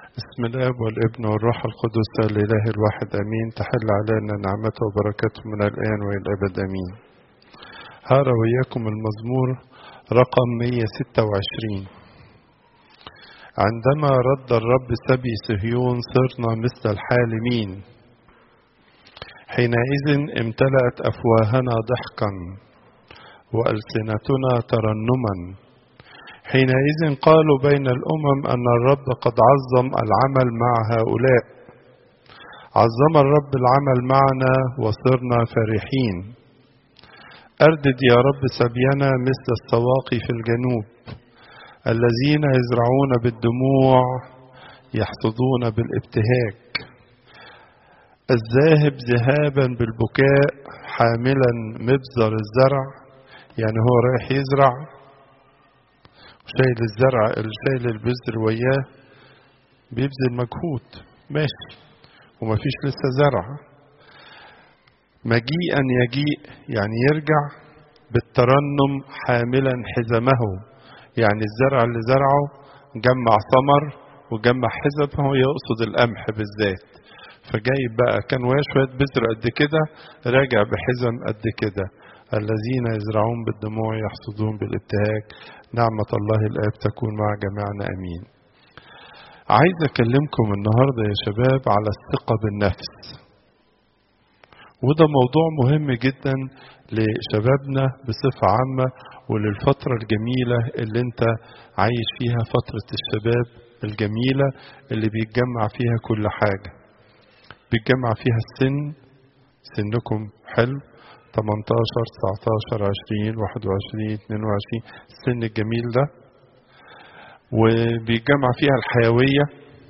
بسم الاب والابن والروح القدس الاله الواحد امين تحل علينا نعمته وبركاته من الان والى الابد امين هقرا وياكم المزمور رقم 126 عندما رد الرب سبي صهيون صرنا مثل الحالمين حينئذ امتلأت أفواهنا ضحكا وألسنتنا ترنما حينئذ قالوا بين الأمم أن الرب قد عظم العمل مع هؤلاء عظم الرب العمل معنا وصرنا فرحين أردد يا رب سبينا مثل السواقي في الجنوب الذين يزرعون بالدموع يحصدون بالابتهاج الذاهب ذهابا بالبكاء حاملا مبزر الزرع يعني هو رايح يزرع شايل الزرع شايل البذر وياه بيبذل مجهود ماشي ومفيش لسه زرع مجيئا يجيء يعني يرجع بالترنم حاملا حزمه يعني الزرع اللي زرعه جمع ثمر وجمع حزب هو يقصد القمح بالذات فجايب بقى كان وياه شوية بذر قد كده راجع بحزم قد كده الذين يزرعون بالدموع يحصدون بالابتهاج نعمة الله الآب تكون مع جميعنا أمين عايز أكلمكم النهاردة يا شباب على الثقة بالنفس وده موضوع مهم جدا لشبابنا بصفة عامة وللفترة الجميلة اللي انت عايش فيها فترة الشباب الجميلة اللي بيتجمع فيها كل حاجة بيتجمع فيها السن سنكم حلو 18 19 20 21 22 السن الجميل ده وبيتجمع فيها الحيوية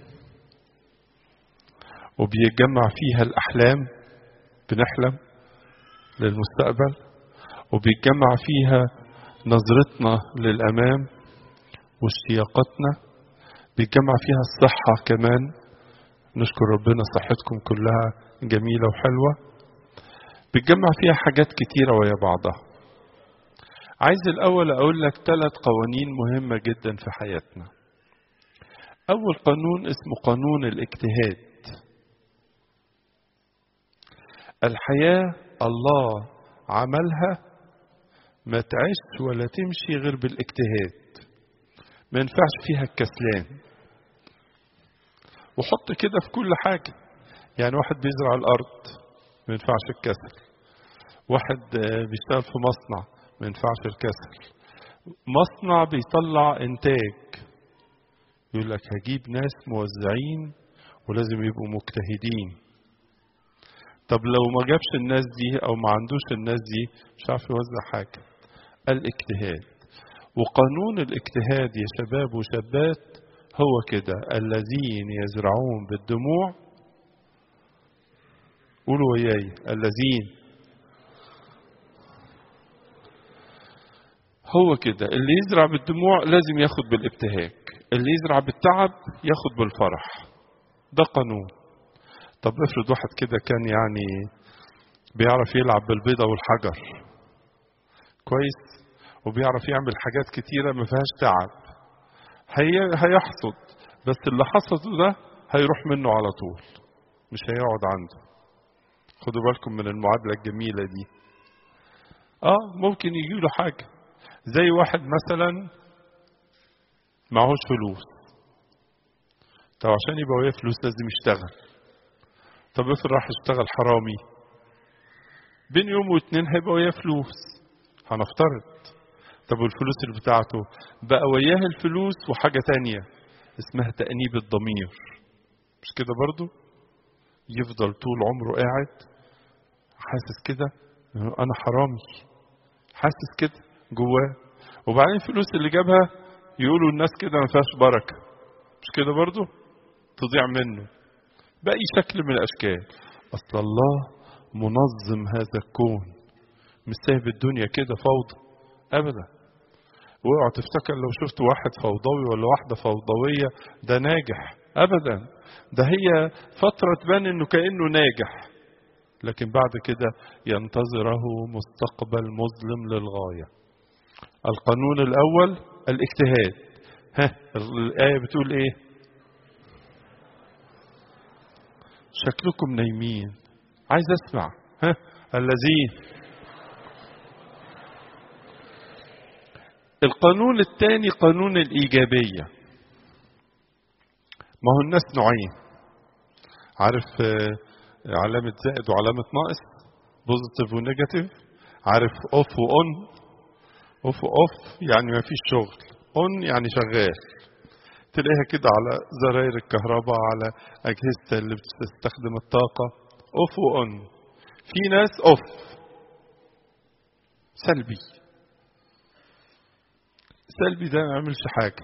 وبيتجمع فيها الأحلام بنحلم للمستقبل وبيتجمع فيها نظرتنا للأمام واشتياقاتنا بيتجمع فيها الصحة كمان نشكر ربنا صحتكم كلها جميلة وحلوة بتجمع فيها حاجات كتيرة ويا بعضها عايز الأول أقول لك ثلاث قوانين مهمة جدا في حياتنا أول قانون اسمه قانون الاجتهاد الحياة الله عملها ما تعيش ولا تمشي غير بالاجتهاد ما ينفعش فيها الكسلان وحط كده في كل حاجة يعني واحد بيزرع الأرض ما ينفعش الكسل واحد بيشتغل في مصنع ما ينفعش الكسل مصنع بيطلع انتاج يقول لك هجيب ناس موزعين ولازم يبقوا مجتهدين طب لو ما جابش الناس دي او ما عندوش الناس دي مش عارف يوزع حاجه الاجتهاد وقانون الاجتهاد يا شباب وشابات هو كده الذين يزرعون بالدموع قولوا وياي الذين هو كده اللي يزرع بالدموع لازم ياخد بالابتهاج اللي يزرع بالتعب ياخد بالفرح ده قانون طب افرض واحد كده كان يعني بيعرف يلعب بالبيضة والحجر كويس وبيعرف يعمل حاجات كتيرة ما فيهاش تعب هي هيحصد بس اللي حصده ده هيروح منه على طول مش هيقعد عنده خدوا بالكم من المعادلة الجميلة دي اه ممكن يجي له حاجة زي واحد مثلا معهوش فلوس طب عشان يبقى وياه فلوس لازم يشتغل طب افرض راح يشتغل حرامي بين يوم واتنين هيبقى وياه فلوس هنفترض طب والفلوس اللي بتاعته بقى وياه الفلوس وحاجة تانية اسمها تأنيب الضمير مش كده برضو يفضل طول عمره قاعد حاسس كده انا حرامي حاسس كده جواه وبعدين الفلوس اللي جابها يقولوا الناس كده ما فيهاش بركه مش كده برضو تضيع منه باي شكل من الاشكال اصل الله منظم هذا الكون مش سايب الدنيا كده فوضى ابدا واوعى تفتكر لو شفت واحد فوضوي ولا واحده فوضويه ده ناجح ابدا ده هي فتره تبان انه كانه ناجح لكن بعد كده ينتظره مستقبل مظلم للغايه القانون الاول الاجتهاد ها الايه بتقول ايه شكلكم نايمين عايز اسمع ها الذين القانون الثاني قانون الإيجابية ما هو الناس نوعين عارف علامة زائد وعلامة ناقص بوزيتيف ونيجاتيف عارف اوف واون اوف اوف يعني ما فيش شغل اون يعني شغال تلاقيها كده على زراير الكهرباء على أجهزة اللي بتستخدم الطاقة اوف واون في ناس اوف سلبي سلبي ده ما يعملش حاجة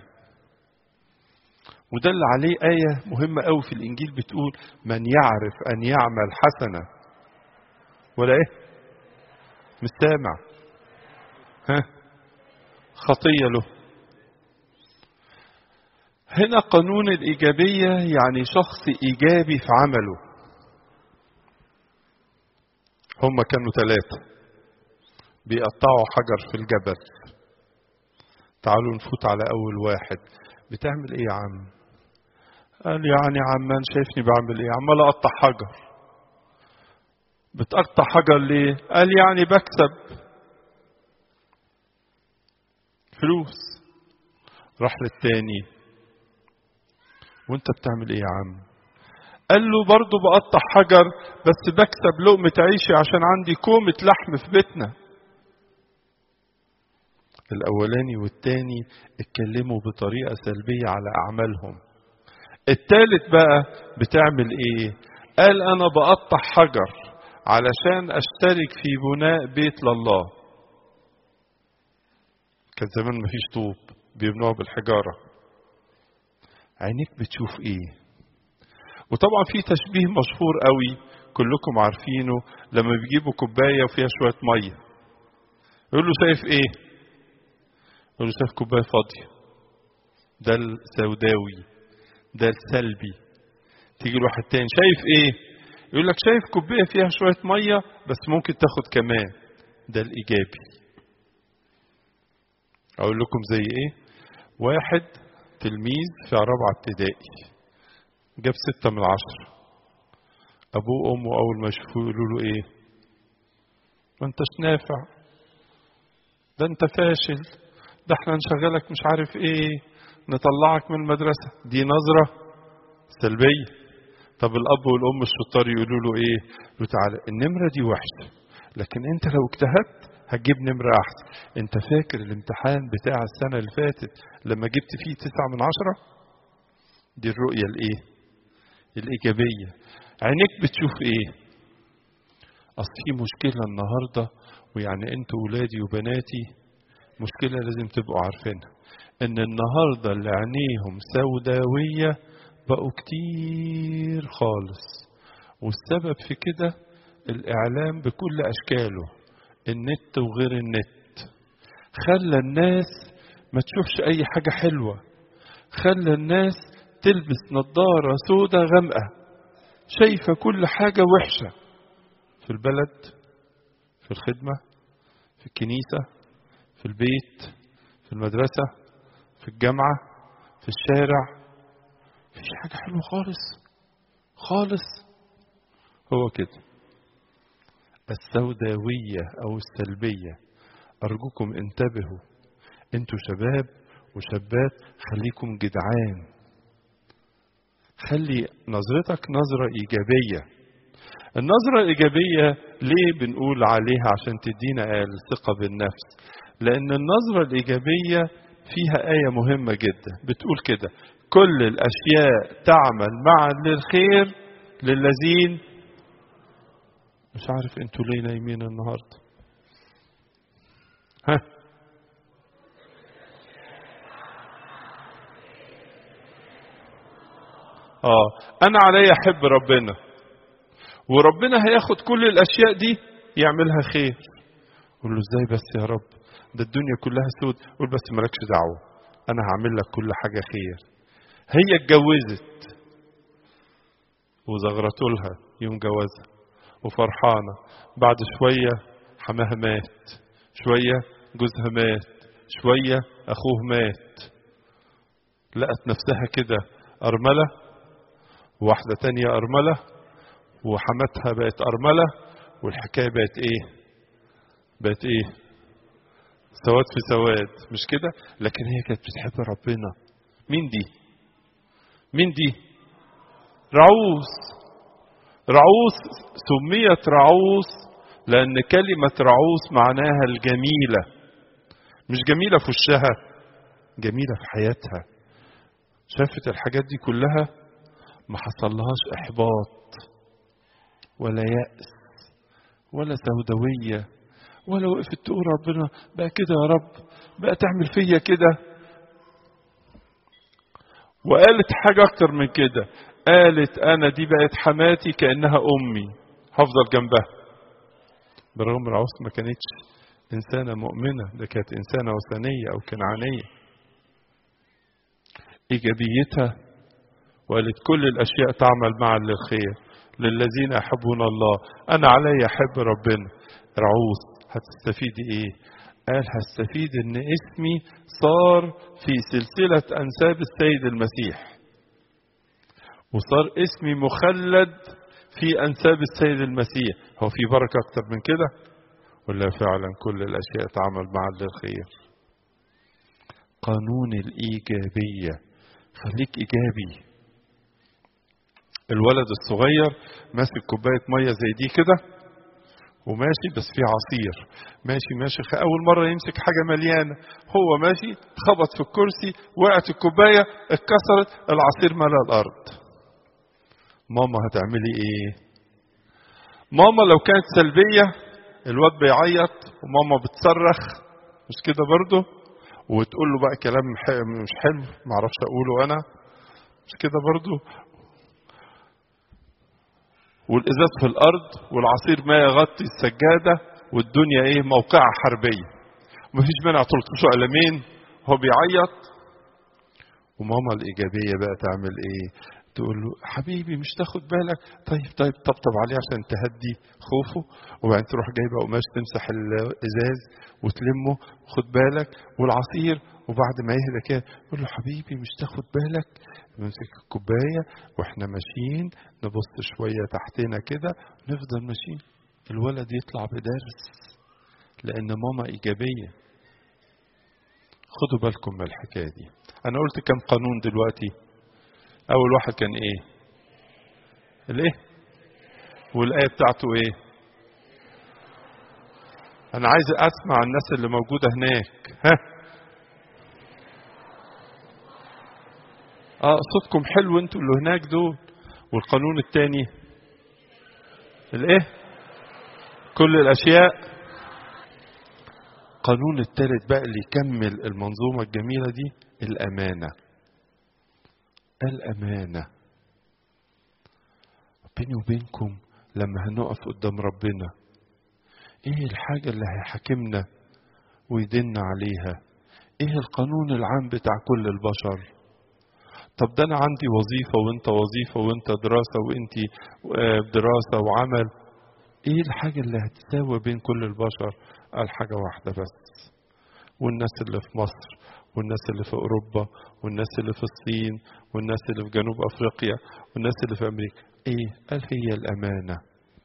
وده اللي عليه آية مهمة قوي في الإنجيل بتقول من يعرف أن يعمل حسنة ولا إيه؟ مش سامع ها خطية له هنا قانون الإيجابية يعني شخص إيجابي في عمله هم كانوا ثلاثة بيقطعوا حجر في الجبل تعالوا نفوت على أول واحد بتعمل إيه يا عم قال يعني عمان شايفني بعمل إيه عمال أقطع حجر بتقطع حجر ليه قال يعني بكسب فلوس راح للتاني وانت بتعمل ايه يا عم قال له برضه بقطع حجر بس بكسب لقمة عيشي عشان عندي كومة لحم في بيتنا الأولاني والتاني اتكلموا بطريقة سلبية على أعمالهم التالت بقى بتعمل ايه قال أنا بقطع حجر علشان أشترك في بناء بيت لله كان زمان مفيش طوب بيبنوها بالحجارة عينيك بتشوف ايه وطبعا في تشبيه مشهور قوي كلكم عارفينه لما بيجيبوا كوباية وفيها شوية مية يقول له شايف ايه يقول له شايف كوباية فاضية ده السوداوي ده السلبي تيجي لواحد تاني شايف ايه يقول لك شايف كوباية فيها شوية مية بس ممكن تاخد كمان ده الإيجابي أقول لكم زي إيه واحد تلميذ في رابعة ابتدائي جاب ستة من عشرة أبوه وأمه أول ما يشوفوه يقولوا له إيه ما أنتش نافع ده أنت فاشل ده احنا نشغلك مش عارف إيه نطلعك من المدرسة دي نظرة سلبية طب الأب والأم الشطار يقولوا له إيه له تعالى النمرة دي وحشة لكن أنت لو اجتهدت هتجيب نمرة أحسن أنت فاكر الامتحان بتاع السنة اللي فاتت لما جبت فيه تسعة من عشرة دي الرؤية الإيه الإيجابية عينيك بتشوف إيه أصل في مشكلة النهاردة ويعني أنتوا ولادي وبناتي مشكلة لازم تبقوا عارفينها إن النهاردة اللي عينيهم سوداوية بقوا كتير خالص والسبب في كده الإعلام بكل أشكاله النت وغير النت خلى الناس ما تشوفش أي حاجة حلوة خلى الناس تلبس نظارة سودة غامقة شايفة كل حاجة وحشة في البلد في الخدمة في الكنيسة في البيت في المدرسة في الجامعة في الشارع مفيش حاجة حلوة خالص خالص هو كده السوداوية أو السلبية أرجوكم انتبهوا انتوا شباب وشابات خليكم جدعان خلي نظرتك نظرة إيجابية النظرة الإيجابية ليه بنقول عليها عشان تدينا الثقة بالنفس لأن النظرة الإيجابية فيها آية مهمة جدا بتقول كده كل الأشياء تعمل معا للخير للذين مش عارف انتوا ليه نايمين النهارده ها اه انا عليا احب ربنا وربنا هياخد كل الاشياء دي يعملها خير قول له ازاي بس يا رب ده الدنيا كلها سود قول بس مالكش دعوه انا هعمل لك كل حاجه خير هي اتجوزت وزغرتوا لها يوم جوازها وفرحانة بعد شوية حماها مات شوية جوزها مات شوية أخوه مات لقت نفسها كده أرملة وواحدة تانية أرملة وحماتها بقت أرملة والحكاية بقت إيه بقت إيه سواد في سواد مش كده لكن هي كانت بتحب ربنا مين دي مين دي رعوس رعوس سميت رعوس لأن كلمة رعوس معناها الجميلة مش جميلة في وشها جميلة في حياتها شافت الحاجات دي كلها ما حصلهاش إحباط ولا يأس ولا سوداوية ولا وقفت تقول ربنا بقى كده يا رب بقى تعمل فيا كده وقالت حاجة أكتر من كده قالت أنا دي بقت حماتي كأنها أمي هفضل جنبها بالرغم العوس ما كانتش إنسانة مؤمنة ده كانت إنسانة وثنية أو كنعانية إيجابيتها وقالت كل الأشياء تعمل معا للخير للذين يحبون الله أنا علي أحب ربنا رعوس هتستفيدي إيه قال هستفيد إن اسمي صار في سلسلة أنساب السيد المسيح وصار اسمي مخلد في أنساب السيد المسيح هو في بركة أكتر من كده ولا فعلا كل الأشياء تعمل معا للخير قانون الإيجابية خليك إيجابي الولد الصغير ماسك كوباية مية زي دي كده وماشي بس في عصير ماشي ماشي أول مرة يمسك حاجة مليانة هو ماشي خبط في الكرسي وقعت الكوباية اتكسرت العصير ملا الأرض ماما هتعملي ايه ماما لو كانت سلبية الواد بيعيط وماما بتصرخ مش كده برضه وتقول له بقى كلام مش حلو معرفش اقوله انا مش كده برضه والازاز في الارض والعصير ما يغطي السجاده والدنيا ايه موقعه حربيه ومفيش مانع تلطشه قلمين هو بيعيط وماما الايجابيه بقى تعمل ايه تقول له حبيبي مش تاخد بالك طيب طيب طبطب عليه عشان تهدي خوفه وبعدين تروح جايبه قماش تمسح الازاز وتلمه خد بالك والعصير وبعد ما يهدى كده تقول له حبيبي مش تاخد بالك نمسك الكوبايه واحنا ماشيين نبص شويه تحتنا كده نفضل ماشيين الولد يطلع بدرس لان ماما ايجابيه خدوا بالكم من الحكايه دي انا قلت كم قانون دلوقتي اول واحد كان ايه الايه والايه بتاعته ايه انا عايز اسمع الناس اللي موجوده هناك ها اه صوتكم حلو انتوا اللي هناك دول والقانون الثاني الايه كل الاشياء القانون الثالث بقى اللي يكمل المنظومه الجميله دي الامانه الامانه بيني وبينكم لما هنقف قدام ربنا ايه الحاجه اللي هيحاكمنا ويدنا عليها ايه القانون العام بتاع كل البشر طب ده انا عندي وظيفة وانت وظيفة وانت دراسة وانت دراسة وعمل ايه الحاجة اللي هتساوي بين كل البشر قال حاجة واحدة بس والناس اللي في مصر والناس اللي في اوروبا والناس اللي في الصين والناس اللي في جنوب افريقيا والناس اللي في امريكا ايه قال هي الامانة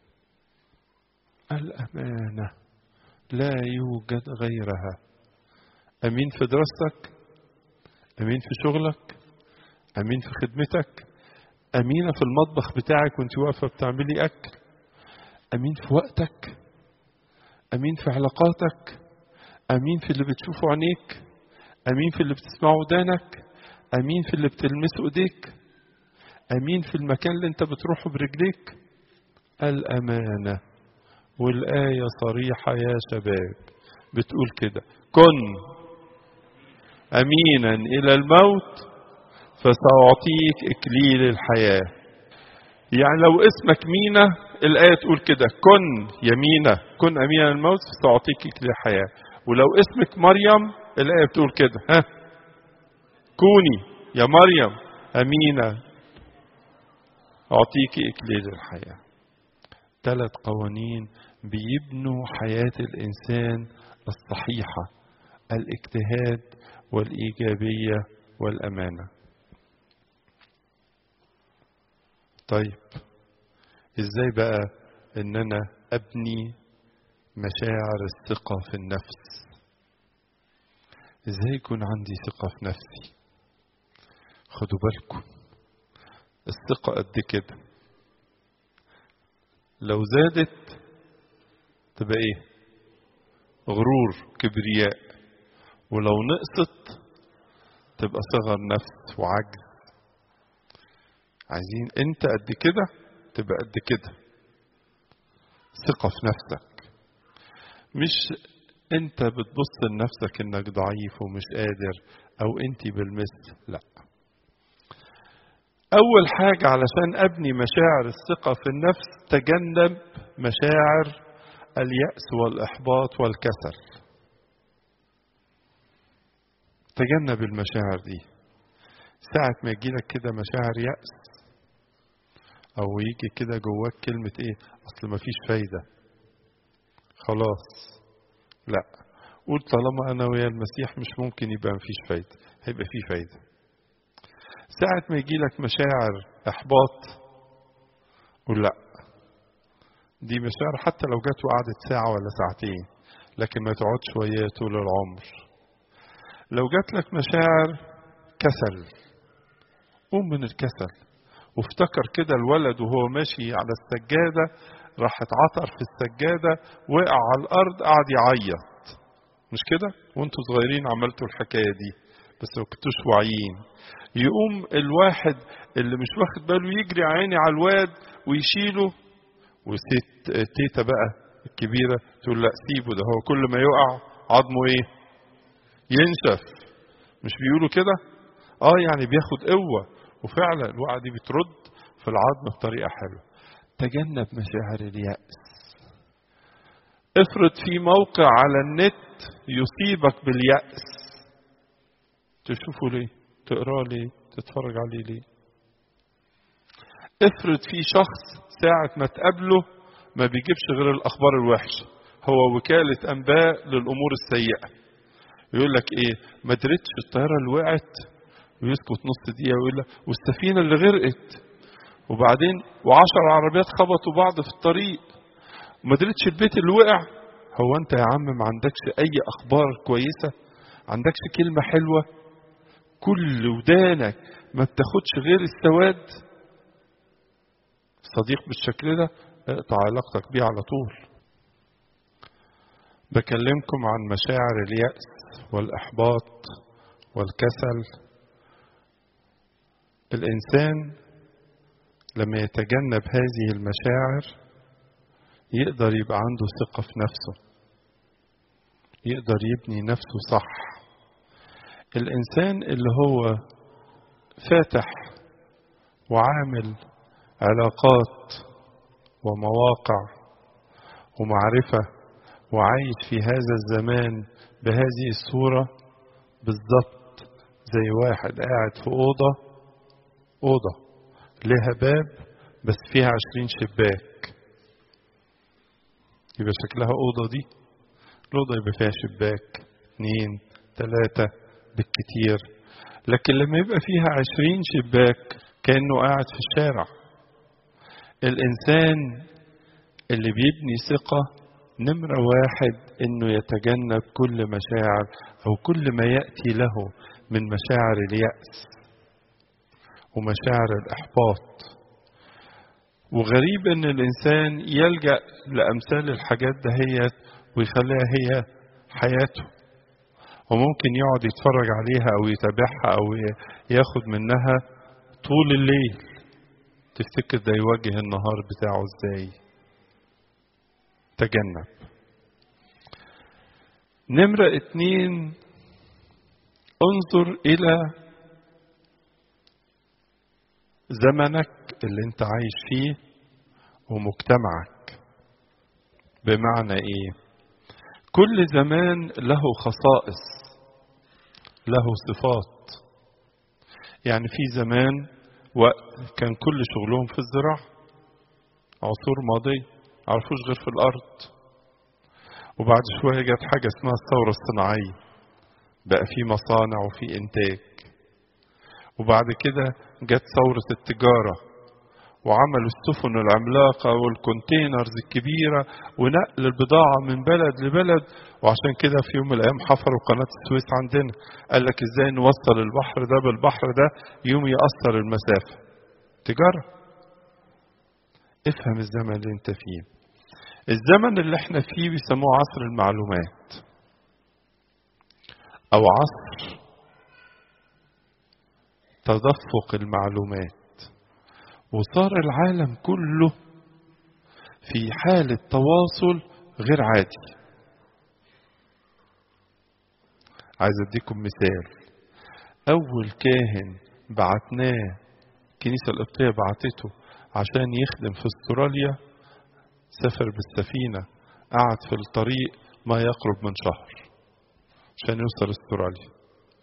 الامانة لا يوجد غيرها امين في دراستك امين في شغلك امين في خدمتك امينه في المطبخ بتاعك وانت واقفه بتعملي اكل امين في وقتك امين في علاقاتك امين في اللي بتشوفه عينيك امين في اللي بتسمعه ودانك امين في اللي بتلمسه ايديك امين في المكان اللي انت بتروحه برجليك الامانه والايه صريحه يا شباب بتقول كده كن امينا الى الموت فسأعطيك إكليل الحياة يعني لو اسمك مينا الآية تقول كده كن يمينة كن أمينا الموت فسأعطيك إكليل الحياة ولو اسمك مريم الآية بتقول كده ها كوني يا مريم أمينة أعطيك إكليل الحياة ثلاث قوانين بيبنوا حياة الإنسان الصحيحة الاجتهاد والإيجابية والأمانة طيب ازاي بقى ان انا ابني مشاعر الثقة في النفس ازاي يكون عندي ثقة في نفسي خدوا بالكم الثقة قد كده لو زادت تبقى ايه غرور كبرياء ولو نقصت تبقى صغر نفس وعجز عايزين انت قد كده تبقى قد كده ثقة في نفسك مش انت بتبص لنفسك انك ضعيف ومش قادر او انت بالمثل لا اول حاجة علشان ابني مشاعر الثقة في النفس تجنب مشاعر اليأس والاحباط والكسل تجنب المشاعر دي ساعة ما يجيلك كده مشاعر يأس او يجي كده جواك كلمة ايه اصل مفيش فايدة خلاص لا قول طالما انا ويا المسيح مش ممكن يبقى مفيش فايدة هيبقى فيه فايدة ساعة ما يجي لك مشاعر احباط قول لا دي مشاعر حتى لو جت وقعدت ساعة ولا ساعتين لكن ما تقعدش وياه طول العمر لو جات لك مشاعر كسل قوم من الكسل وافتكر كده الولد وهو ماشي على السجادة راح اتعطر في السجادة وقع على الأرض قعد يعيط مش كده وانتوا صغيرين عملتوا الحكاية دي بس ما كنتوش واعيين يقوم الواحد اللي مش واخد باله يجري عيني على الواد ويشيله وست تيتا بقى الكبيرة تقول لا سيبه ده هو كل ما يقع عظمه ايه ينشف مش بيقولوا كده اه يعني بياخد قوة وفعلا الوقعة دي بترد في العظم بطريقة حلوة تجنب مشاعر اليأس افرض في موقع على النت يصيبك باليأس تشوفه ليه تقراه ليه تتفرج عليه ليه افرض في شخص ساعة ما تقابله ما بيجيبش غير الأخبار الوحشة هو وكالة أنباء للأمور السيئة يقول لك إيه ما درتش الطيارة اللي وقعت ويسكت نص دقيقة ويقول لك والسفينة اللي غرقت وبعدين وعشر عربيات خبطوا بعض في الطريق وما درتش البيت اللي وقع هو أنت يا عم ما عندكش أي أخبار كويسة عندكش كلمة حلوة كل ودانك ما بتاخدش غير السواد صديق بالشكل ده اقطع علاقتك بيه على طول بكلمكم عن مشاعر اليأس والإحباط والكسل الإنسان لما يتجنب هذه المشاعر يقدر يبقى عنده ثقة في نفسه يقدر يبني نفسه صح الإنسان اللي هو فاتح وعامل علاقات ومواقع ومعرفة وعايش في هذا الزمان بهذه الصورة بالضبط زي واحد قاعد في أوضة أوضة لها باب بس فيها عشرين شباك يبقى شكلها أوضة دي الأوضة يبقى فيها شباك اتنين تلاتة بالكتير لكن لما يبقى فيها عشرين شباك كأنه قاعد في الشارع الإنسان اللي بيبني ثقة نمرة واحد إنه يتجنب كل مشاعر أو كل ما يأتي له من مشاعر اليأس ومشاعر الإحباط وغريب إن الإنسان يلجأ لأمثال الحاجات دهيت ويخليها هي حياته وممكن يقعد يتفرج عليها أو يتابعها أو ياخد منها طول الليل تفتكر ده يواجه النهار بتاعه ازاي تجنب نمرة اتنين انظر الى زمنك اللي انت عايش فيه ومجتمعك بمعنى ايه كل زمان له خصائص له صفات يعني في زمان وقت كان كل شغلهم في الزراعة عصور ماضية عرفوش غير في الأرض وبعد شوية جت حاجة اسمها الثورة الصناعية بقى في مصانع وفي إنتاج وبعد كده جت ثورة التجارة وعملوا السفن العملاقة والكونتينرز الكبيرة ونقل البضاعة من بلد لبلد وعشان كده في يوم من الأيام حفروا قناة السويس عندنا قال لك إزاي نوصل البحر ده بالبحر ده يوم يأثر المسافة تجارة افهم الزمن اللي انت فيه الزمن اللي احنا فيه بيسموه عصر المعلومات او عصر تدفق المعلومات وصار العالم كله في حالة تواصل غير عادي عايز اديكم مثال اول كاهن بعتناه الكنيسة القبطية بعتته عشان يخدم في استراليا سافر بالسفينة قعد في الطريق ما يقرب من شهر عشان يوصل استراليا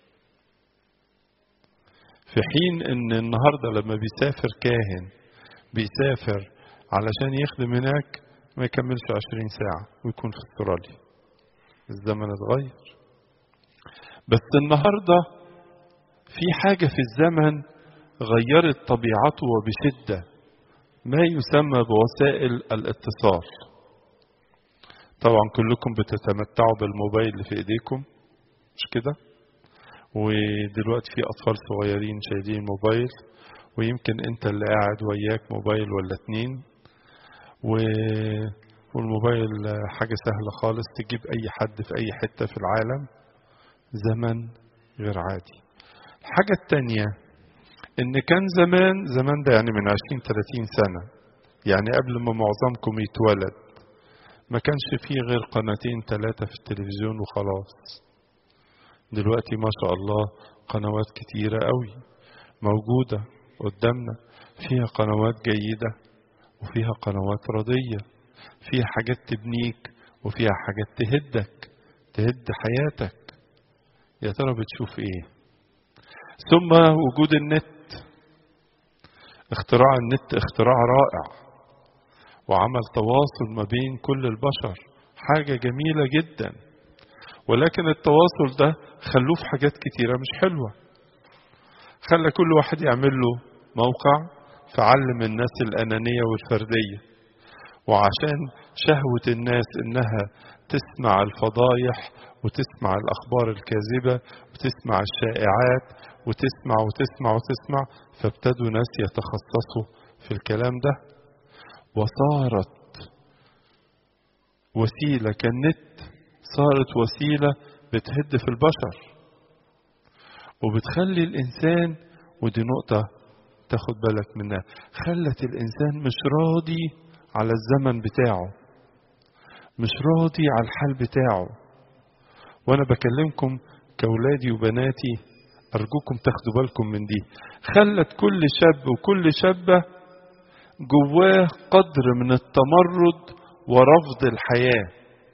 في حين ان النهاردة لما بيسافر كاهن بيسافر علشان يخدم هناك ما يكملش عشرين ساعة ويكون في استراليا الزمن اتغير بس النهاردة في حاجة في الزمن غيرت طبيعته وبشدة ما يسمى بوسائل الاتصال طبعا كلكم بتتمتعوا بالموبايل اللي في ايديكم مش كده ودلوقتي في اطفال صغيرين شايلين موبايل ويمكن انت اللي قاعد وياك موبايل ولا اتنين و... والموبايل حاجة سهلة خالص تجيب اي حد في اي حتة في العالم زمن غير عادي الحاجة التانية ان كان زمان زمان ده يعني من عشرين تلاتين سنة يعني قبل ما معظمكم يتولد ما كانش فيه غير قناتين ثلاثة في التلفزيون وخلاص دلوقتي ما شاء الله قنوات كتيرة قوي موجودة قدامنا فيها قنوات جيدة وفيها قنوات رضية فيها حاجات تبنيك وفيها حاجات تهدك تهد حياتك يا ترى بتشوف ايه ثم وجود النت اختراع النت اختراع رائع وعمل تواصل ما بين كل البشر حاجة جميلة جدا ولكن التواصل ده خلوه في حاجات كتيرة مش حلوة خلى كل واحد يعمل له موقع فعلم الناس الأنانية والفردية وعشان شهوة الناس إنها تسمع الفضايح وتسمع الأخبار الكاذبة وتسمع الشائعات وتسمع وتسمع وتسمع فابتدوا ناس يتخصصوا في الكلام ده وصارت وسيلة كالنت صارت وسيلة بتهد في البشر وبتخلي الإنسان ودي نقطة تاخد بالك منها خلت الإنسان مش راضي على الزمن بتاعه مش راضي على الحال بتاعه وأنا بكلمكم كأولادي وبناتي أرجوكم تاخدوا بالكم من دي خلت كل شاب وكل شابة جواه قدر من التمرد ورفض الحياة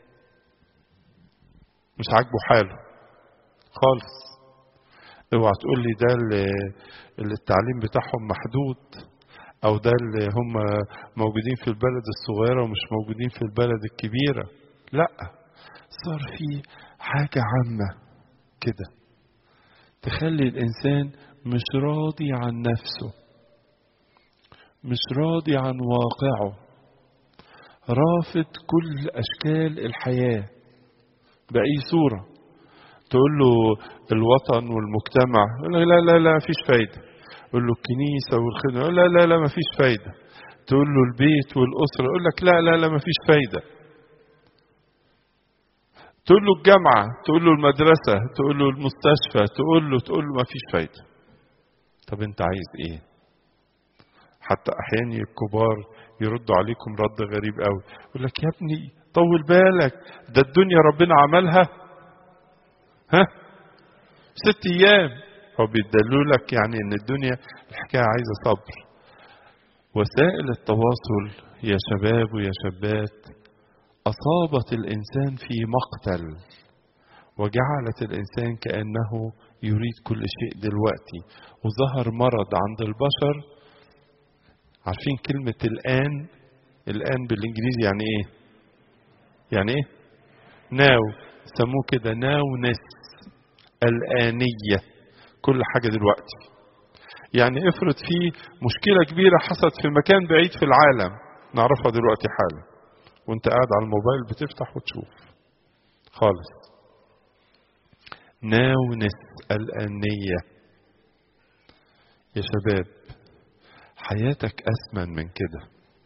مش عاجبه حاله خالص اوعى تقول لي ده اللي, اللي التعليم بتاعهم محدود او ده اللي هم موجودين في البلد الصغيرة ومش موجودين في البلد الكبيرة لا صار في حاجة عامة كده تخلي الانسان مش راضي عن نفسه مش راضي عن واقعه رافض كل اشكال الحياه باي صوره تقول له الوطن والمجتمع يقول لك لا لا لا مفيش فايده تقول له الكنيسه والخدمه يقول لا لا لا مفيش فايده تقول له البيت والاسره يقول لك لا لا لا مفيش فايده تقول له الجامعه تقول له المدرسه تقول له المستشفى تقول له تقول له مفيش فايده طب انت عايز ايه حتى احيانا الكبار يردوا عليكم رد غريب قوي يقول لك يا ابني طول بالك ده الدنيا ربنا عملها ها ست ايام هو بيدلوا لك يعني ان الدنيا الحكايه عايزه صبر وسائل التواصل يا شباب ويا شابات اصابت الانسان في مقتل وجعلت الانسان كانه يريد كل شيء دلوقتي وظهر مرض عند البشر عارفين كلمة الآن الآن بالإنجليزي يعني إيه؟ يعني إيه؟ ناو سموه كده ناو نس الآنية كل حاجة دلوقتي يعني افرض في مشكلة كبيرة حصلت في مكان بعيد في العالم نعرفها دلوقتي حالا وانت قاعد على الموبايل بتفتح وتشوف خالص ناونس الأنية يا شباب حياتك أثمن من كده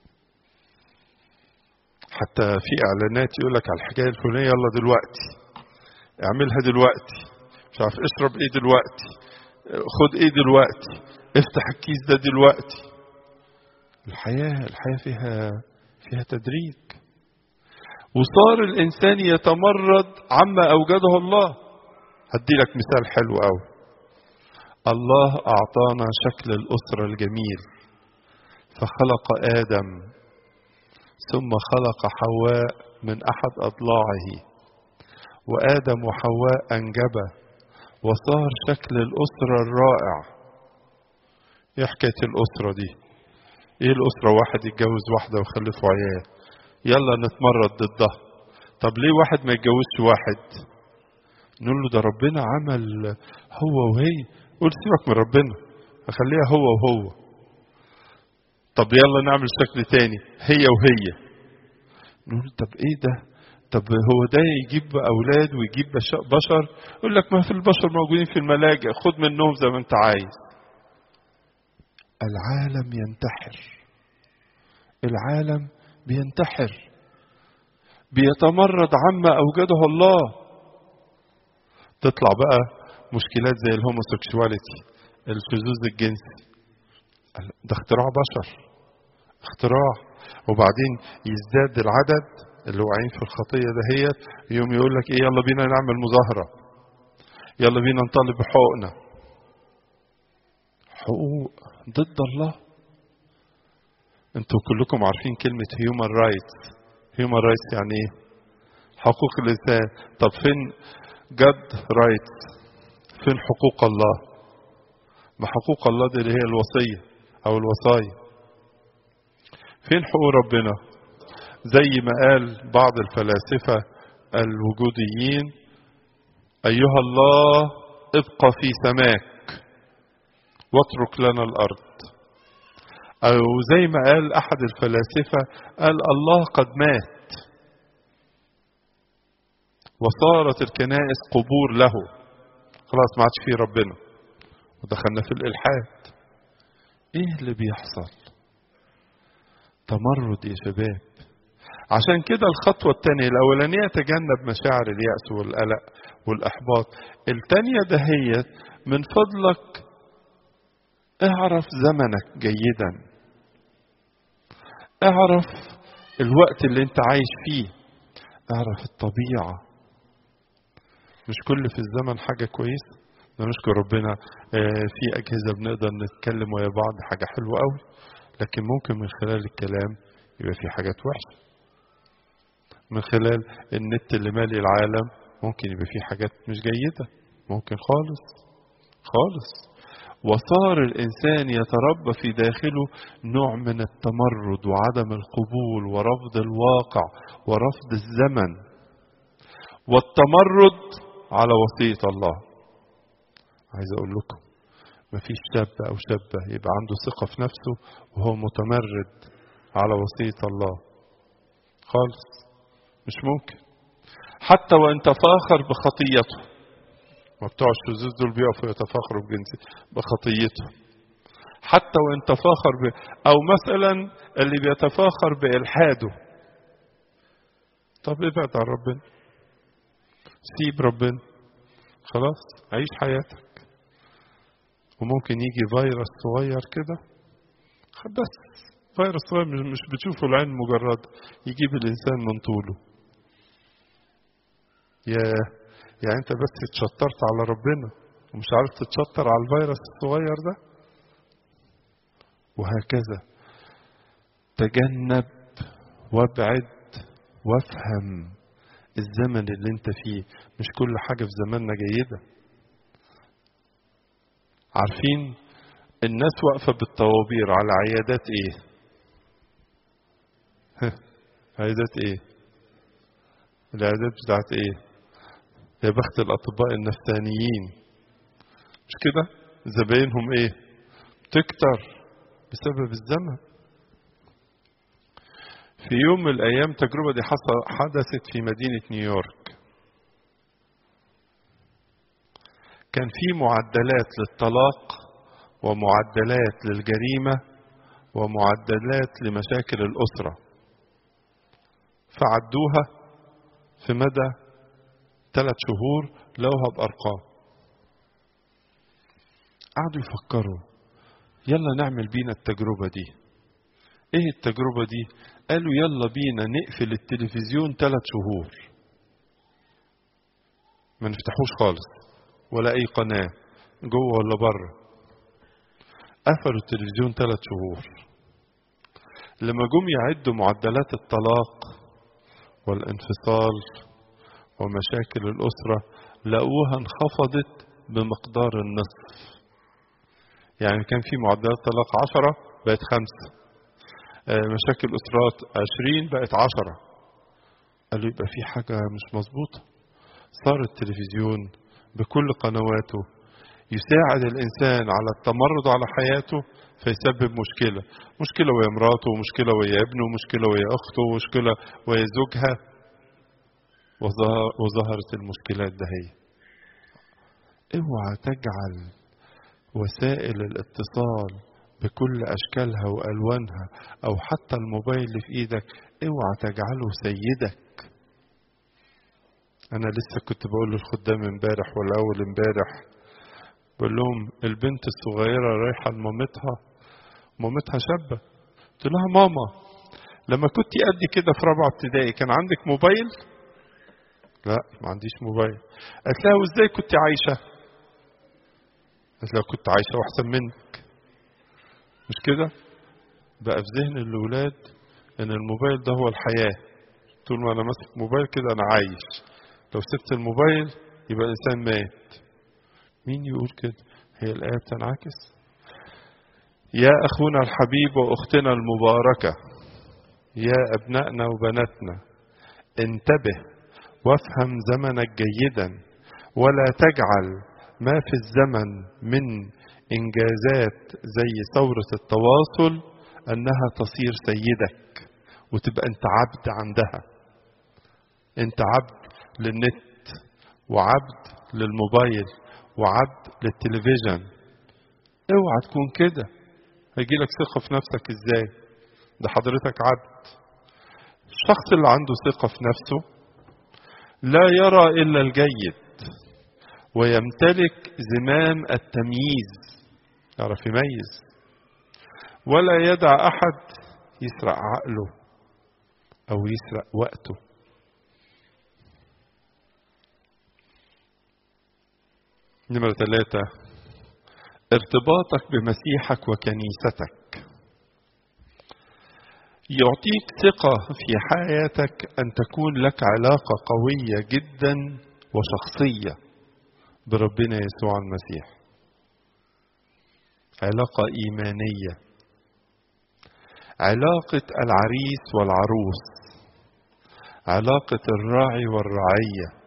حتى في إعلانات يقول لك على الحكاية الفلانية يلا دلوقتي اعملها دلوقتي مش عارف اشرب ايه دلوقتي خد ايه دلوقتي افتح الكيس ده دلوقتي الحياة الحياة فيها فيها تدريج وصار الإنسان يتمرد عما أوجده الله هدي لك مثال حلو قوي الله أعطانا شكل الأسرة الجميل فخلق آدم ثم خلق حواء من أحد أضلاعه وآدم وحواء أنجبا وصار شكل الأسرة الرائع إيه حكاية الأسرة دي إيه الأسرة واحد يتجوز واحدة ويخلفوا عيال يلا نتمرد ضدها طب ليه واحد ما يتجوزش واحد نقول له ده ربنا عمل هو وهي قول سيبك من ربنا اخليها هو وهو طب يلا نعمل شكل تاني هي وهي نقول طب ايه ده طب هو ده يجيب اولاد ويجيب بشر يقول لك ما في البشر موجودين في الملاجئ خد منهم زي ما انت عايز العالم ينتحر العالم بينتحر بيتمرد عما اوجده الله تطلع بقى مشكلات زي الهوموسيكشواليتي الشذوذ الجنسي ده اختراع بشر اختراع وبعدين يزداد العدد اللي واقعين في الخطية دهيت يوم يقول لك ايه يلا بينا نعمل مظاهرة يلا بينا نطالب بحقوقنا حقوق ضد الله انتوا كلكم عارفين كلمة human rights human rights يعني ايه حقوق الانسان طب فين God rights فين حقوق الله ما حقوق الله دي اللي هي الوصية او الوصايا فين حقوق ربنا زي ما قال بعض الفلاسفة الوجوديين أيها الله ابقى في سماك واترك لنا الأرض أو زي ما قال أحد الفلاسفة قال الله قد مات وصارت الكنائس قبور له خلاص ما عادش فيه ربنا ودخلنا في الإلحاد إيه اللي بيحصل تمرد يا شباب عشان كده الخطوة الثانية الأولانية تجنب مشاعر اليأس والقلق والإحباط الثانية دهيت من فضلك اعرف زمنك جيدا اعرف الوقت اللي انت عايش فيه اعرف الطبيعة مش كل في الزمن حاجة كويسة نشكر ربنا في أجهزة بنقدر نتكلم ويا بعض حاجة حلوة قوي لكن ممكن من خلال الكلام يبقى في حاجات وحشة من خلال النت اللي مالي العالم ممكن يبقى في حاجات مش جيدة ممكن خالص خالص وصار الإنسان يتربى في داخله نوع من التمرد وعدم القبول ورفض الواقع ورفض الزمن والتمرد على وصية الله عايز أقول لكم مفيش شاب أو شابة يبقى عنده ثقة في نفسه وهو متمرد على وصية الله خالص مش ممكن حتى وان تفاخر بخطيته ما بتوع الشذوذ دول بيقفوا يتفاخروا بجنسي بخطيته حتى وان تفاخر ب... او مثلا اللي بيتفاخر بالحاده طب ابعد عن ربنا سيب ربنا خلاص عيش حياتك وممكن يجي فيروس صغير كده بس فيروس صغير مش بتشوفه العين مجرد يجيب الانسان من طوله يا يعني انت بس اتشطرت على ربنا ومش عارف تتشطر على الفيروس الصغير ده وهكذا تجنب وابعد وافهم الزمن اللي انت فيه مش كل حاجة في زماننا جيدة عارفين الناس واقفة بالطوابير على عيادات ايه عيادات ايه العيادات بتاعت ايه يا بخت الأطباء النفسانيين مش كده زباينهم إيه تكتر بسبب الزمن في يوم من الأيام التجربة دي حدثت في مدينة نيويورك كان في معدلات للطلاق ومعدلات للجريمة ومعدلات لمشاكل الأسرة فعدوها في مدى ثلاث شهور لوها بأرقام قعدوا يفكروا يلا نعمل بينا التجربة دي ايه التجربة دي قالوا يلا بينا نقفل التلفزيون ثلاث شهور ما نفتحوش خالص ولا اي قناة جوه ولا بره قفلوا التلفزيون ثلاث شهور لما جم يعدوا معدلات الطلاق والانفصال ومشاكل الأسرة لقوها انخفضت بمقدار النصف يعني كان في معدلات طلاق عشرة بقت خمسة مشاكل أسرات عشرين بقت عشرة قالوا يبقى في حاجة مش مظبوطة صار التلفزيون بكل قنواته يساعد الإنسان على التمرد على حياته فيسبب مشكلة مشكلة ويا مراته ومشكلة ويا ابنه ومشكلة ويا أخته ومشكلة ويا زوجها وظهرت المشكلات ده هي اوعى تجعل وسائل الاتصال بكل أشكالها وألوانها أو حتى الموبايل اللي في إيدك اوعى تجعله سيدك أنا لسه كنت بقول للخدام امبارح والأول امبارح بقول لهم البنت الصغيرة رايحة لمامتها مامتها شابة قلت لها ماما لما كنت قد كده في رابعة ابتدائي كان عندك موبايل؟ لا ما عنديش موبايل قالت لها وازاي كنت عايشة؟ قالت لها كنت عايشة وأحسن منك مش كده؟ بقى في ذهن الأولاد إن الموبايل ده هو الحياة طول ما أنا ماسك موبايل كده أنا عايش لو سبت الموبايل يبقى الإنسان مات مين يقول كده هي الآية بتنعكس يا أخونا الحبيب وأختنا المباركة يا أبنائنا وبناتنا انتبه وافهم زمنك جيدا ولا تجعل ما في الزمن من إنجازات زي ثورة التواصل أنها تصير سيدك وتبقى أنت عبد عندها أنت عبد للنت وعبد للموبايل وعبد للتلفزيون اوعى تكون كده هيجيلك ثقة في نفسك ازاي ده حضرتك عبد الشخص اللي عنده ثقة في نفسه لا يرى إلا الجيد ويمتلك زمام التمييز يعرف يميز ولا يدع أحد يسرق عقله أو يسرق وقته نمرة ثلاثة ارتباطك بمسيحك وكنيستك يعطيك ثقة في حياتك أن تكون لك علاقة قوية جدا وشخصية بربنا يسوع المسيح علاقة إيمانية علاقة العريس والعروس علاقة الراعي والرعية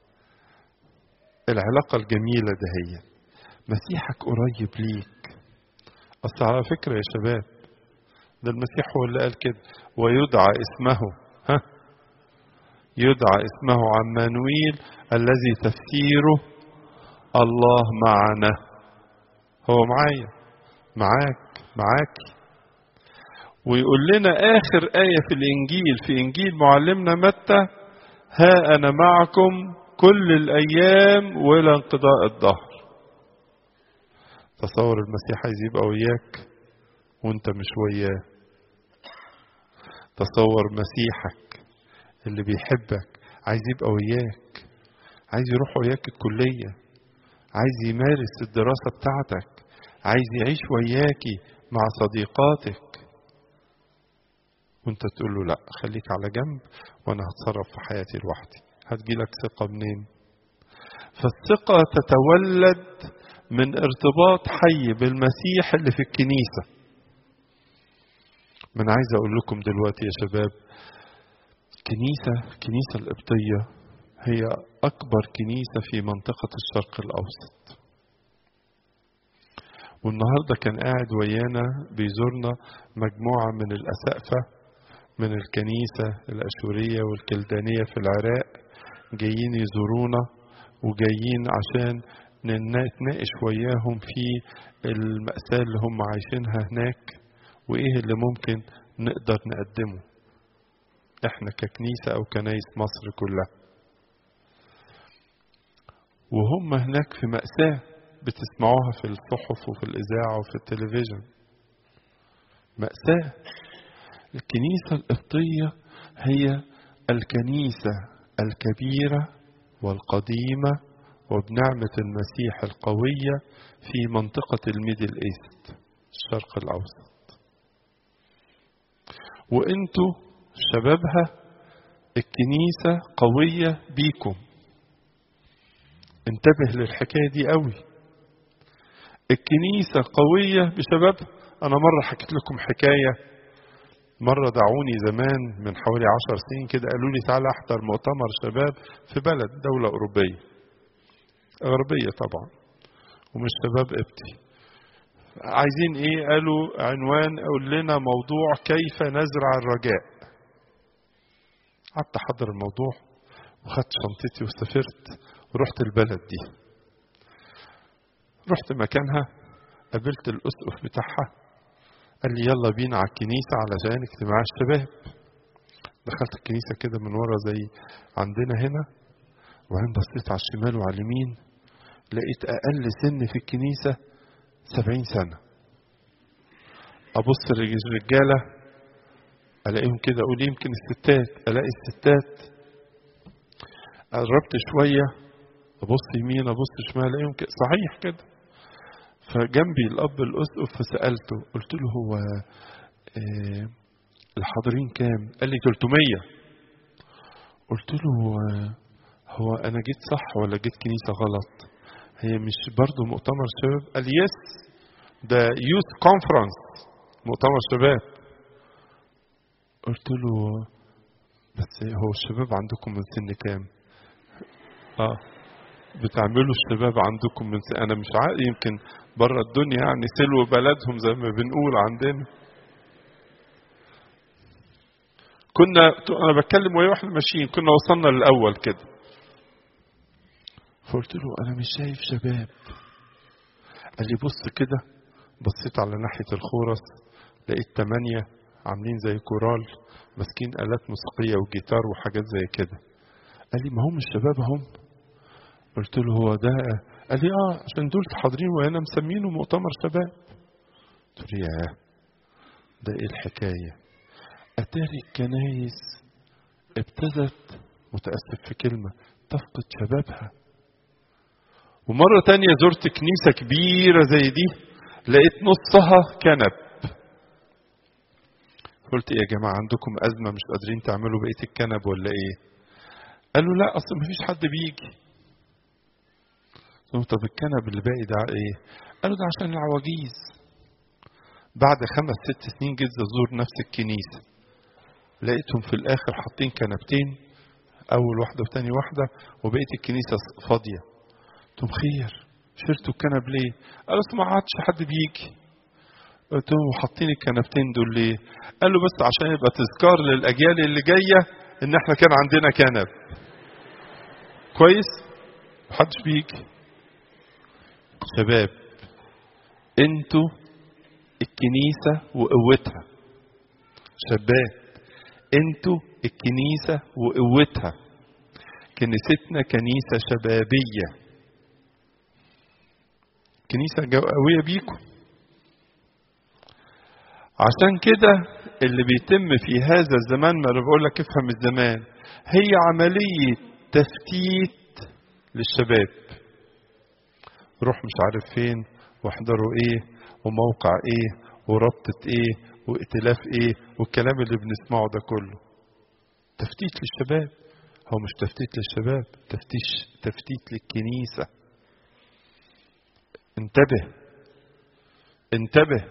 العلاقة الجميلة ده هي مسيحك قريب ليك أصل على فكرة يا شباب ده المسيح هو اللي قال كده ويدعى اسمه ها يدعى اسمه عمانويل الذي تفسيره الله معنا هو معايا معاك معاك ويقول لنا آخر آية في الإنجيل في إنجيل معلمنا متى ها أنا معكم كل الأيام وإلى انقضاء الظهر تصور المسيح عايز يبقى وياك وانت مش وياه تصور مسيحك اللي بيحبك عايز يبقى وياك عايز يروح وياك الكلية عايز يمارس الدراسة بتاعتك عايز يعيش وياكي مع صديقاتك وانت تقول له لا خليك على جنب وانا هتصرف في حياتي لوحدي هتجيلك ثقة منين فالثقة تتولد من ارتباط حي بالمسيح اللي في الكنيسة من عايز اقول لكم دلوقتي يا شباب كنيسة كنيسة القبطية هي أكبر كنيسة في منطقة الشرق الأوسط والنهارده كان قاعد ويانا بيزورنا مجموعة من الأسقفة من الكنيسة الأشورية والكلدانية في العراق جايين يزورونا وجايين عشان نتناقش وياهم في المأساة اللي هم عايشينها هناك وإيه اللي ممكن نقدر نقدمه إحنا ككنيسة أو كنايس مصر كلها وهم هناك في مأساة بتسمعوها في الصحف وفي الإذاعة وفي التلفزيون مأساة الكنيسة القبطية هي الكنيسة الكبيرة والقديمة وبنعمة المسيح القوية في منطقة الميدل إيست الشرق الأوسط وانتوا شبابها الكنيسة قوية بيكم انتبه للحكاية دي قوي الكنيسة قوية بشبابها أنا مرة حكيت لكم حكاية مرة دعوني زمان من حوالي عشر سنين كده قالوا لي تعالى احضر مؤتمر شباب في بلد دولة أوروبية غربية طبعا ومش شباب قبطي عايزين ايه قالوا عنوان قول لنا موضوع كيف نزرع الرجاء قعدت احضر الموضوع وخدت شنطتي وسافرت ورحت البلد دي رحت مكانها قابلت الاسقف بتاعها قال لي يلا بينا على الكنيسة علشان اجتماع الشباب دخلت الكنيسة كده من ورا زي عندنا هنا وبعدين بصيت على الشمال وعلى اليمين لقيت أقل سن في الكنيسة سبعين سنة أبص للرجالة ألاقيهم كده أقول يمكن الستات ألاقي الستات قربت شوية أبص يمين أبص شمال ألاقيهم كده صحيح كده فجنبي الأب الأسقف فسألته قلت له هو إيه الحاضرين كام؟ قال لي 300 قلت له هو أنا جيت صح ولا جيت كنيسة غلط؟ هي مش برضه مؤتمر شباب؟ قال يس ده يوث كونفرنس مؤتمر شباب قلت له بس هو الشباب عندكم من سن كام؟ اه بتعملوا الشباب عندكم من سن انا مش عارف يمكن بره الدنيا يعني سلو بلدهم زي ما بنقول عندنا كنا انا بتكلم وياه واحنا ماشيين كنا وصلنا للاول كده فقلت له انا مش شايف شباب قال لي بص كده بصيت على ناحيه الخورس لقيت ثمانيه عاملين زي كورال ماسكين الات موسيقيه وجيتار وحاجات زي كده قال لي ما هم الشباب هم قلت له هو ده قال لي اه عشان دول حاضرين وانا مسمينه مؤتمر شباب قلت له ياه ده ايه الحكايه اتاري الكنايس ابتدت متاسف في كلمه تفقد شبابها ومره تانية زرت كنيسه كبيره زي دي لقيت نصها كنب قلت يا جماعه عندكم ازمه مش قادرين تعملوا بقيه الكنب ولا ايه قالوا لا اصل مفيش حد بيجي قلت طب الكنب اللي باقي ده ايه؟ قالوا ده عشان العواجيز. بعد خمس ست سنين جيت ازور نفس الكنيسه. لقيتهم في الاخر حاطين كنبتين اول واحده وتاني واحده وبقيه الكنيسه فاضيه. قلت لهم خير شلتوا الكنب ليه؟ قالوا ما عادش حد بيجي. قلت لهم حاطين الكنبتين دول ليه؟ قالوا بس عشان يبقى تذكار للاجيال اللي جايه ان احنا كان عندنا كنب. كويس؟ محدش بيجي. شباب انتوا الكنيسة وقوتها شباب انتوا الكنيسة وقوتها كنيستنا كنيسة شبابية كنيسة قوية بيكم عشان كده اللي بيتم في هذا الزمان ما انا بقول لك افهم الزمان هي عملية تفتيت للشباب روح مش عارف فين واحضروا ايه وموقع ايه وربطة ايه وائتلاف ايه والكلام اللي بنسمعه ده كله تفتيت للشباب هو مش تفتيت للشباب تفتيش تفتيت للكنيسة انتبه انتبه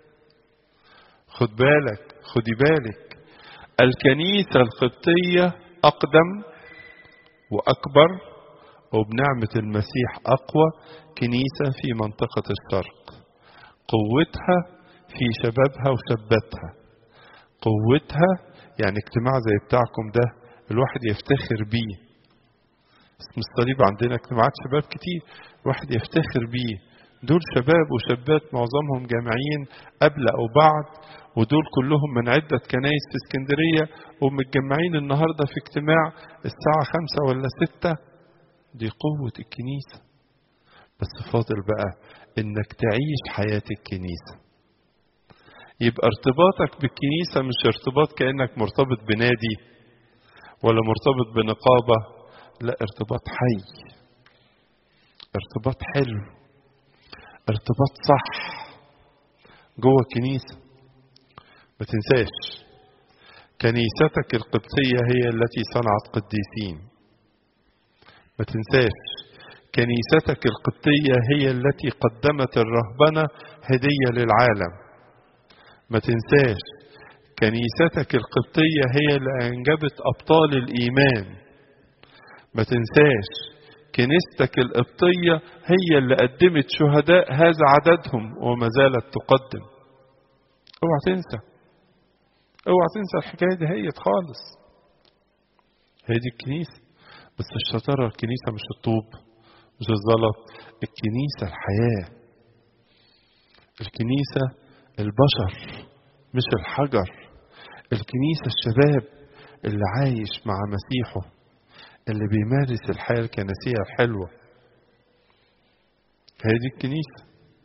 خد بالك خدي بالك الكنيسة القبطية أقدم وأكبر وبنعمة المسيح أقوى كنيسة في منطقة الشرق قوتها في شبابها وشاباتها قوتها يعني اجتماع زي بتاعكم ده الواحد يفتخر بيه اسم الصليب عندنا اجتماعات شباب كتير الواحد يفتخر بيه دول شباب وشابات معظمهم جامعيين قبل او بعد ودول كلهم من عدة كنايس في اسكندرية ومتجمعين النهاردة في اجتماع الساعة خمسة ولا ستة دي قوة الكنيسة بس فاضل بقى انك تعيش حياة الكنيسة يبقى ارتباطك بالكنيسة مش ارتباط كأنك مرتبط بنادي ولا مرتبط بنقابة لا ارتباط حي ارتباط حلو ارتباط صح جوه الكنيسة ما تنساش كنيستك القدسية هي التي صنعت قديسين ما تنساش كنيستك القبطية هي التي قدمت الرهبنة هدية للعالم ما تنساش كنيستك القبطية هي اللي أنجبت أبطال الإيمان ما تنساش كنيستك القبطية هي اللي قدمت شهداء هذا عددهم وما زالت تقدم اوعى تنسى اوعى تنسى الحكاية دي هي خالص هي دي الكنيسة بس الشطارة الكنيسة مش الطوب مش الزلط الكنيسة الحياة الكنيسة البشر مش الحجر الكنيسة الشباب اللي عايش مع مسيحه اللي بيمارس الحياة الكنسية الحلوة هي دي الكنيسة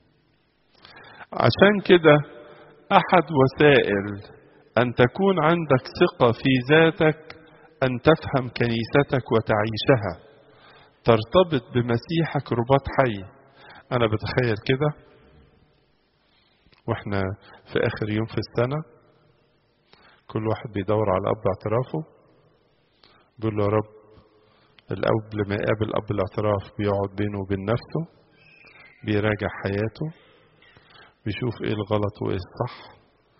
عشان كده أحد وسائل أن تكون عندك ثقة في ذاتك أن تفهم كنيستك وتعيشها ترتبط بمسيحك رباط حي أنا بتخيل كده وإحنا في آخر يوم في السنة كل واحد بيدور على أب اعترافه بيقول له يا رب الأب لما يقابل أب الاعتراف بيقعد بينه وبين نفسه بيراجع حياته بيشوف ايه الغلط وايه الصح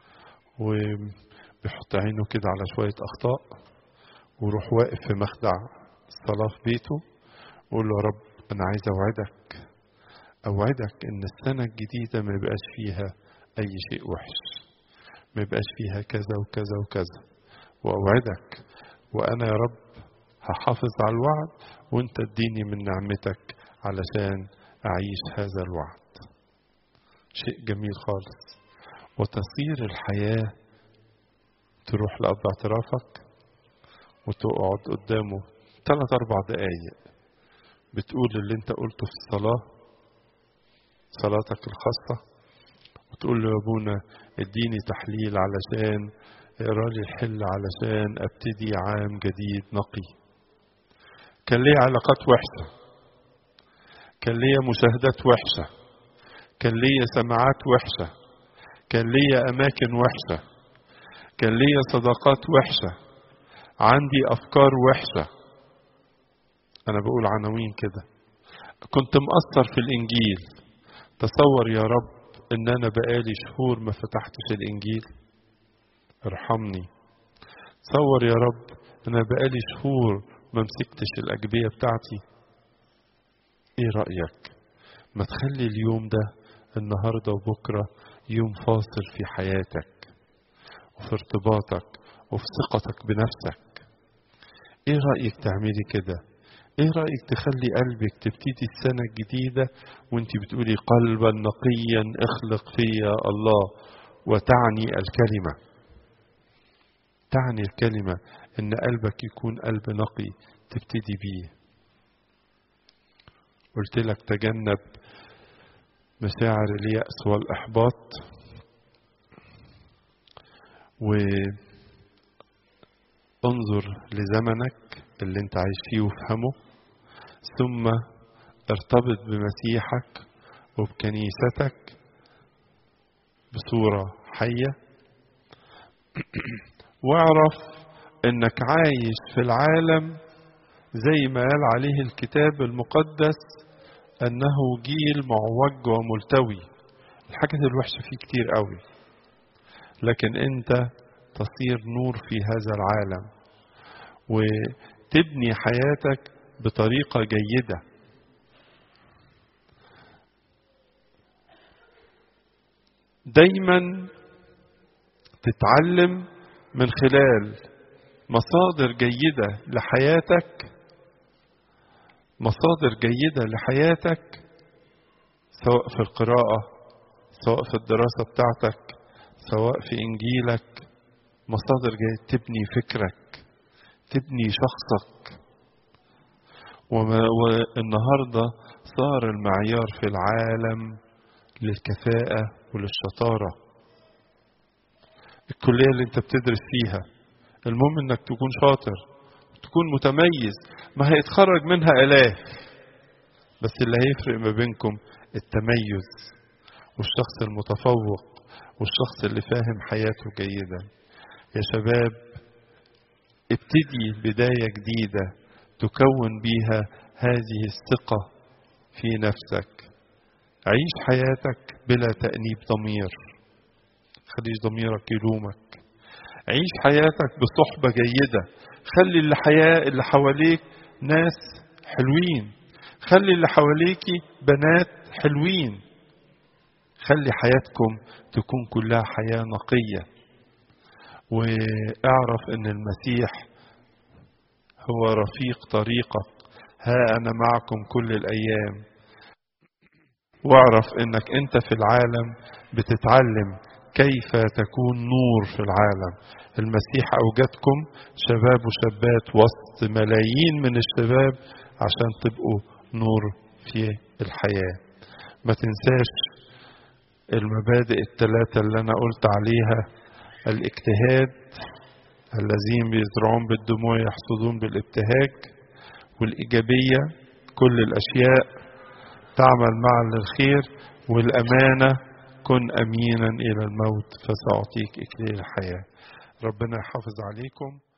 وبيحط عينه كده على شوية أخطاء ويروح واقف في مخدع الصلاة في بيته ويقول له يا رب أنا عايز أوعدك أوعدك إن السنة الجديدة ما يبقاش فيها أي شيء وحش ما يبقاش فيها كذا وكذا وكذا وأوعدك وأنا يا رب هحافظ على الوعد وأنت اديني من نعمتك علشان أعيش هذا الوعد شيء جميل خالص وتصير الحياة تروح لأب اعترافك وتقعد قدامه ثلاث أربع دقايق بتقول اللي أنت قلته في الصلاة صلاتك الخاصة وتقول له يا أبونا اديني تحليل علشان اقرا لي الحل علشان ابتدي عام جديد نقي كان ليا علاقات وحشة كان ليا مشاهدات وحشة كان ليا سماعات وحشة كان ليا أماكن وحشة كان ليا صداقات وحشة عندي أفكار وحشة أنا بقول عناوين كده كنت مقصر في الإنجيل تصور يا رب إن أنا بقالي شهور ما فتحتش الإنجيل ارحمني تصور يا رب أنا بقالي شهور ما مسكتش الأجبية بتاعتي إيه رأيك ما تخلي اليوم ده النهاردة وبكرة يوم فاصل في حياتك وفي ارتباطك وفي ثقتك بنفسك ايه رأيك تعملي كده ايه رأيك تخلي قلبك تبتدي السنة الجديدة وانت بتقولي قلبا نقيا اخلق فيا الله وتعني الكلمة تعني الكلمة ان قلبك يكون قلب نقي تبتدي بيه قلت لك تجنب مشاعر اليأس والإحباط وانظر لزمنك اللي انت عايش فيه وافهمه ثم ارتبط بمسيحك وبكنيستك بصورة حية واعرف انك عايش في العالم زي ما قال عليه الكتاب المقدس انه جيل معوج وملتوي الحاجات الوحشه فيه كتير قوي لكن انت تصير نور في هذا العالم وتبني حياتك بطريقه جيده دايما تتعلم من خلال مصادر جيدة لحياتك مصادر جيدة لحياتك سواء في القراءة سواء في الدراسة بتاعتك سواء في إنجيلك مصادر جيدة تبني فكرك تبني شخصك وما والنهاردة صار المعيار في العالم للكفاءة وللشطارة الكلية اللي انت بتدرس فيها المهم انك تكون شاطر تكون متميز ما هيتخرج منها الاف بس اللي هيفرق ما بينكم التميز والشخص المتفوق والشخص اللي فاهم حياته جيدا يا شباب ابتدي بداية جديدة تكون بيها هذه الثقة في نفسك عيش حياتك بلا تأنيب ضمير خليش ضميرك يلومك عيش حياتك بصحبة جيدة خلي اللي حياة اللي حواليك ناس حلوين خلي اللي حواليكي بنات حلوين خلي حياتكم تكون كلها حياة نقية واعرف ان المسيح هو رفيق طريقك ها انا معكم كل الايام واعرف انك انت في العالم بتتعلم كيف تكون نور في العالم المسيح اوجدكم شباب وشابات وسط ملايين من الشباب عشان تبقوا نور في الحياه ما تنساش المبادئ الثلاثه اللي انا قلت عليها الاجتهاد الذين بيزرعون بالدموع يحصدون بالابتهاج والإيجابية كل الأشياء تعمل معا للخير والأمانة كن أمينا إلى الموت فسأعطيك إكليل الحياة ربنا يحافظ عليكم